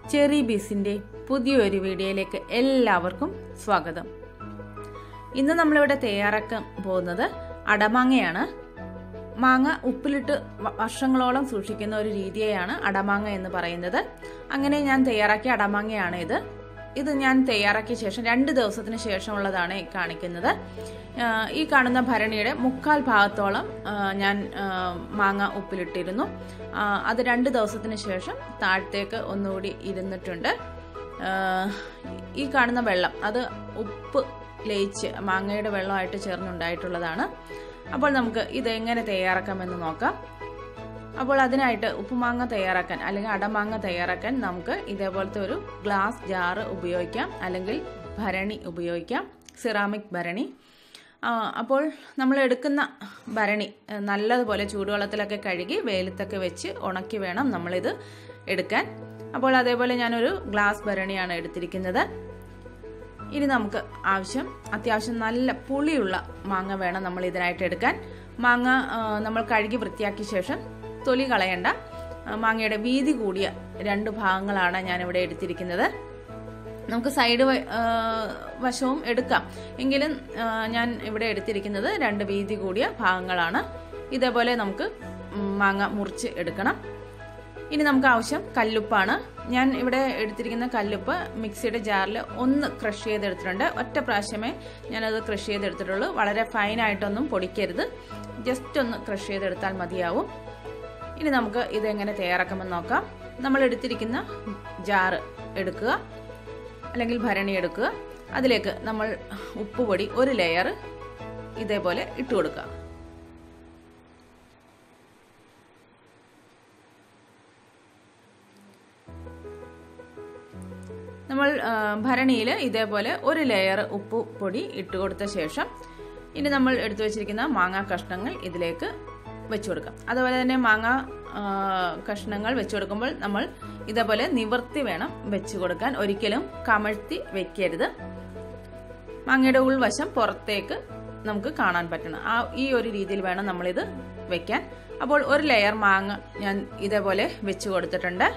cherry ബീസിന്റെ പുതിയൊരു വീഡിയോയിലേക്ക് എല്ലാവർക്കും സ്വാഗതം ഇന്ന് നമ്മളിവിടെ തയ്യാറാക്കാൻ പോകുന്നത് അടമാങ്ങയാണ് മാങ്ങ ഉപ്പിലിട്ട് വ- വർഷങ്ങളോളം സൂക്ഷിക്കുന്ന ഒരു രീതിയെയാണ് അടമാങ്ങ എന്ന് പറയുന്നത് അങ്ങനെ ഞാൻ തയ്യാറാക്കിയ അടമാങ്ങയാണ് ഇത് ഇത് ഞാൻ തയ്യാറാക്കിയ ശേഷം രണ്ട് ദിവസത്തിന് ശേഷമുള്ളതാണ് ഈ കാണിക്കുന്നത് ആ, ഈ കാണുന്ന ഭരണിയുടെ മുക്കാൽ ഭാഗത്തോളം ആ, ഞാൻ ആ, മാങ്ങ ഉപ്പിലിട്ടിരുന്നു ആ, അത് രണ്ട് ദിവസത്തിന് ശേഷം താഴത്തേക്ക് ഒന്നുകൂടി ഇരുന്നിട്ടുണ്ട് ആ, ഈ കാണുന്ന വെള്ളം അത് ഉപ്പ് ലയിച്ച് മാങ്ങയുടെ വെള്ളമായിട്ട് ചേർന്നുണ്ടായിട്ടുള്ളതാണ് അപ്പോൾ നമുക്ക് ഇത് എങ്ങനെ തയ്യാറാക്കാമെന്ന് നോക്കാം അപ്പോൾ അതിനായിട്ട് ഉപ്പുമാങ്ങ തയ്യാറാക്കാൻ അല്ലെങ്കിൽ അടമാങ്ങ തയ്യാറാക്കാൻ നമുക്ക് ഇതേപോലത്തെ ഒരു ഗ്ലാസ് ജാറ് ഉപയോഗിക്കാം അല്ലെങ്കിൽ ഭരണി ഉപയോഗിക്കാം സിറാമിക് ഭരണി ആ, അപ്പോൾ നമ്മൾ എടുക്കുന്ന ഭരണി ഏഹ്, നല്ലതുപോലെ ചൂടുവെള്ളത്തിലൊക്കെ കഴുകി വെയിലത്തൊക്കെ വെച്ച് ഉണക്കി വേണം നമ്മളിത് എടുക്കാൻ അപ്പോൾ അതേപോലെ ഞാനൊരു ഗ്ലാസ് ഭരണിയാണ് എടുത്തിരിക്കുന്നത് ഇനി നമുക്ക് ആവശ്യം അത്യാവശ്യം നല്ല പുളിയുള്ള മാങ്ങ വേണം നമ്മൾ ഇതിനായിട്ട് എടുക്കാൻ മാങ്ങ ആ, നമ്മൾ കഴുകി വൃത്തിയാക്കിയ ശേഷം തൊലി കളയണ്ട ആ, മാങ്ങയുടെ വീതി കൂടിയ രണ്ട് ഭാഗങ്ങളാണ് ഞാനിവിടെ എടുത്തിരിക്കുന്നത് നമുക്ക് സൈഡ് വ- ആ, വശവും എടുക്കാം എങ്കിലും ആ, ഞാൻ ഇവിടെ എടുത്തിരിക്കുന്നത് രണ്ട് വീതി കൂടിയ ഭാഗങ്ങളാണ് ഇതേപോലെ നമുക്ക് ഉം, മാങ്ങ മുറിച്ച് എടുക്കണം ഇനി നമുക്ക് ആവശ്യം കല്ലുപ്പാണ് ഞാൻ ഇവിടെ എടുത്തിരിക്കുന്ന കല്ലുപ്പ് മിക്സിയുടെ ജാറിൽ ഒന്ന് ക്രഷ് ചെയ്തെടുത്തിട്ടുണ്ട് ഒറ്റ പ്രാവശ്യമേ ഞാനത് ക്രഷ് ചെയ്തെടുത്തിട്ടുള്ളൂ വളരെ ഫൈനായിട്ടൊന്നും പൊടിക്കരുത് ജസ്റ്റ് ഒന്ന് ക്രഷ് ചെയ്തെടുത്താൽ മതിയാവും ഇനി നമുക്ക് ഇതെങ്ങനെ തയ്യാറാക്കാമെന്ന് നോക്കാം നമ്മൾ എടുത്തിരിക്കുന്ന ജാറ് എടുക്കുക അല്ലെങ്കിൽ ഭരണി എടുക്കുക അതിലേക്ക് നമ്മൾ ഉപ്പുപൊടി ഒരു ലെയർ ഇതേപോലെ ഇട്ട് കൊടുക്കുക നമ്മൾ ഭരണിയിൽ ഇതേപോലെ ഒരു ലെയർ ഉപ്പ് പൊടി ഇട്ട് കൊടുത്ത ശേഷം ഇനി നമ്മൾ എടുത്തു വെച്ചിരിക്കുന്ന മാങ്ങാ കഷ്ണങ്ങൾ ഇതിലേക്ക് വെച്ചു കൊടുക്കാം അതുപോലെ തന്നെ മാങ്ങ ആ, കഷ്ണങ്ങൾ വെച്ചു കൊടുക്കുമ്പോൾ നമ്മൾ ഇതേപോലെ നിവർത്തി വേണം വെച്ചു കൊടുക്കാൻ ഒരിക്കലും കമഴ്ത്തി വെക്കരുത് മാങ്ങയുടെ ഉൾവശം പുറത്തേക്ക് നമുക്ക് കാണാൻ പറ്റണം ആ ഈ ഒരു രീതിയിൽ വേണം നമ്മളിത് വെക്കാൻ അപ്പോൾ ഒരു ലെയർ മാങ്ങ ഞാൻ ഇതേപോലെ വെച്ച് കൊടുത്തിട്ടുണ്ട്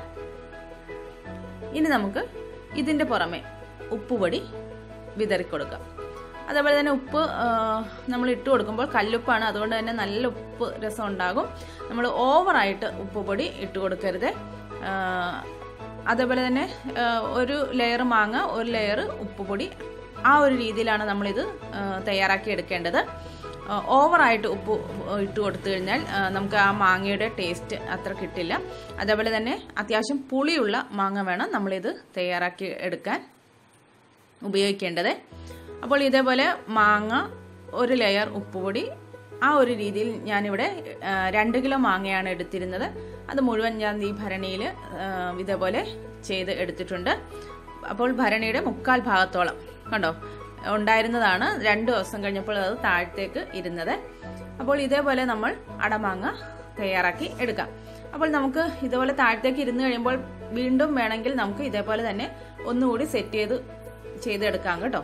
ഇനി നമുക്ക് ഇതിൻ്റെ പുറമെ ഉപ്പുപൊടി വിതറിക്കൊടുക്കാം അതേപോലെ തന്നെ ഉപ്പ് ആ, നമ്മൾ ഇട്ട് കൊടുക്കുമ്പോൾ കല്ലുപ്പാണ് അതുകൊണ്ട് തന്നെ നല്ല ഉപ്പ് രസം ഉണ്ടാകും നമ്മൾ ഓവറായിട്ട് ഉപ്പുപൊടി ഇട്ട് കൊടുക്കരുത് ആ, അതേപോലെ തന്നെ ആ, ഒരു ലെയർ മാങ്ങ ഒരു ലെയർ ഉപ്പുപൊടി ആ ഒരു രീതിയിലാണ് നമ്മളിത് ആ, തയ്യാറാക്കി എടുക്കേണ്ടത് ആ, ഓവറായിട്ട് ഉപ്പ് ഇട്ട് കൊടുത്തു കഴിഞ്ഞാൽ ആ, നമുക്ക് ആ മാങ്ങയുടെ ടേസ്റ്റ് അത്ര കിട്ടില്ല അതേപോലെ തന്നെ അത്യാവശ്യം പുളിയുള്ള മാങ്ങ വേണം നമ്മളിത് തയ്യാറാക്കി എടുക്കാൻ ഉപയോഗിക്കേണ്ടത് അപ്പോൾ ഇതേപോലെ മാങ്ങ ഒരു ലെയർ ഉപ്പുപൊടി ആ ഒരു രീതിയിൽ ഞാനിവിടെ ആ, രണ്ട് കിലോ മാങ്ങയാണ് എടുത്തിരുന്നത് അത് മുഴുവൻ ഞാൻ ഈ ഭരണിയിൽ ആ, ഇതേപോലെ ചെയ്ത് എടുത്തിട്ടുണ്ട് അപ്പോൾ ഭരണിയുടെ മുക്കാൽ ഭാഗത്തോളം കണ്ടോ ഉണ്ടായിരുന്നതാണ് രണ്ട് ദിവസം കഴിഞ്ഞപ്പോൾ അത് താഴത്തേക്ക് ഇരുന്നത് അപ്പോൾ ഇതേപോലെ നമ്മൾ അടമാങ്ങ തയ്യാറാക്കി എടുക്കാം അപ്പോൾ നമുക്ക് ഇതുപോലെ താഴത്തേക്ക് ഇരുന്ന് കഴിയുമ്പോൾ വീണ്ടും വേണമെങ്കിൽ നമുക്ക് ഇതേപോലെ തന്നെ ഒന്നുകൂടി സെറ്റ് ചെയ്ത് ചെയ്തെടുക്കാം കേട്ടോ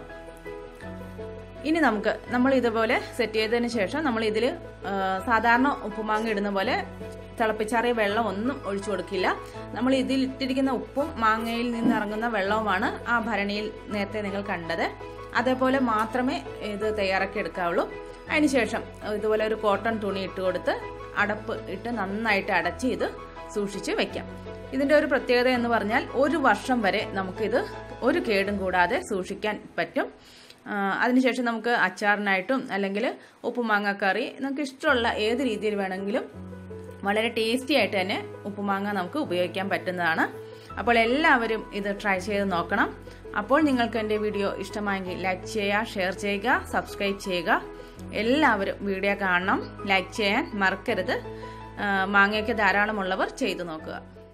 ഇനി നമുക്ക് നമ്മൾ ഇതുപോലെ സെറ്റ് ചെയ്തതിന് ശേഷം നമ്മൾ ഇതിൽ സാധാരണ ഉപ്പുമാങ്ങ ഇടുന്ന പോലെ തിളപ്പിച്ചാറിയ വെള്ളം ഒന്നും ഒഴിച്ചു കൊടുക്കില്ല നമ്മൾ ഇതിൽ ഇട്ടിരിക്കുന്ന ഉപ്പും മാങ്ങയിൽ നിന്ന് ഇറങ്ങുന്ന വെള്ളവുമാണ് ആ ഭരണിയിൽ നേരത്തെ നിങ്ങൾ കണ്ടത് അതേപോലെ മാത്രമേ ഇത് തയ്യാറാക്കി എടുക്കാവുള്ളൂ അതിനുശേഷം ഇതുപോലെ ഒരു കോട്ടൺ തുണി ഇട്ട് കൊടുത്ത് അടപ്പ് ഇട്ട് നന്നായിട്ട് അടച്ച് ഇത് സൂക്ഷിച്ച് വെക്കാം ഇതിൻ്റെ ഒരു പ്രത്യേകത എന്ന് പറഞ്ഞാൽ ഒരു വർഷം വരെ നമുക്കിത് ഒരു കേടും കൂടാതെ സൂക്ഷിക്കാൻ പറ്റും ആ, അതിനുശേഷം നമുക്ക് അച്ചാറിനായിട്ടും അല്ലെങ്കിൽ ഉപ്പുമാങ്ങ കറി നമുക്ക് ഇഷ്ടമുള്ള ഏത് രീതിയിൽ വേണമെങ്കിലും വളരെ ടേസ്റ്റി ആയിട്ട് തന്നെ ഉപ്പുമാങ്ങ നമുക്ക് ഉപയോഗിക്കാൻ പറ്റുന്നതാണ് അപ്പോൾ എല്ലാവരും ഇത് ട്രൈ ചെയ്ത് നോക്കണം അപ്പോൾ നിങ്ങൾക്ക് എൻ്റെ വീഡിയോ ഇഷ്ടമായെങ്കിൽ ലൈക്ക് ചെയ്യുക ഷെയർ ചെയ്യുക സബ്സ്ക്രൈബ് ചെയ്യുക എല്ലാവരും വീഡിയോ കാണണം ലൈക്ക് ചെയ്യാൻ മറക്കരുത് ആ, മാങ്ങയൊക്കെ ധാരാളമുള്ളവർ ചെയ്തു നോക്കുക